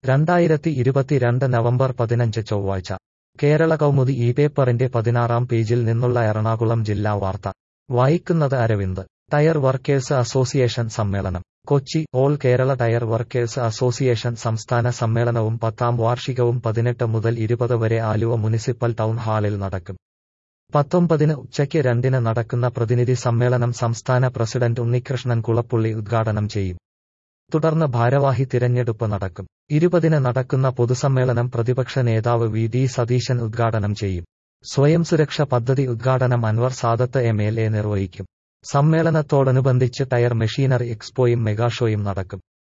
രണ്ടായിരത്തി ഇരുപത്തിരണ്ട് നവംബർ പതിനഞ്ച് ചൊവ്വാഴ്ച കേരള കൗമുദി ഈ പേപ്പറിന്റെ പതിനാറാം പേജിൽ നിന്നുള്ള എറണാകുളം ജില്ലാ വാർത്ത വായിക്കുന്നത് അരവിന്ദ് ടയർ വർക്കേഴ്സ് അസോസിയേഷൻ സമ്മേളനം Kochi all Kerala tyre workers association സംസ്ഥാന സമ്മേളനവും പത്താം വാർഷികവും പതിനെട്ട് മുതൽ ഇരുപത് വരെ ആലുവ മുനിസിപ്പൽ ടൗൺ ഹാളിൽ നടക്കും പത്തൊമ്പതിന് ഉച്ചയ്ക്ക് രണ്ടിന് നടക്കുന്ന പ്രതിനിധി സമ്മേളനം സംസ്ഥാന പ്രസിഡന്റ് ഉണ്ണികൃഷ്ണൻ കുളപ്പുള്ളി ഉദ്ഘാടനം ചെയ്യും തുടർന്ന് ഭാരവാഹി തിരഞ്ഞെടുപ്പ് നടക്കും ഇരുപതിന് നടക്കുന്ന പൊതുസമ്മേളനം പ്രതിപക്ഷ നേതാവ് വി ഡി സതീശൻ ഉദ്ഘാടനം ചെയ്യും സ്വയം സുരക്ഷ പദ്ധതി ഉദ്ഘാടനം Anwar Sadath M L A നിർവഹിക്കും സമ്മേളനത്തോടനുബന്ധിച്ച് ടയർ മെഷീനറി എക്സ്പോയും മെഗാഷോയും നടക്കും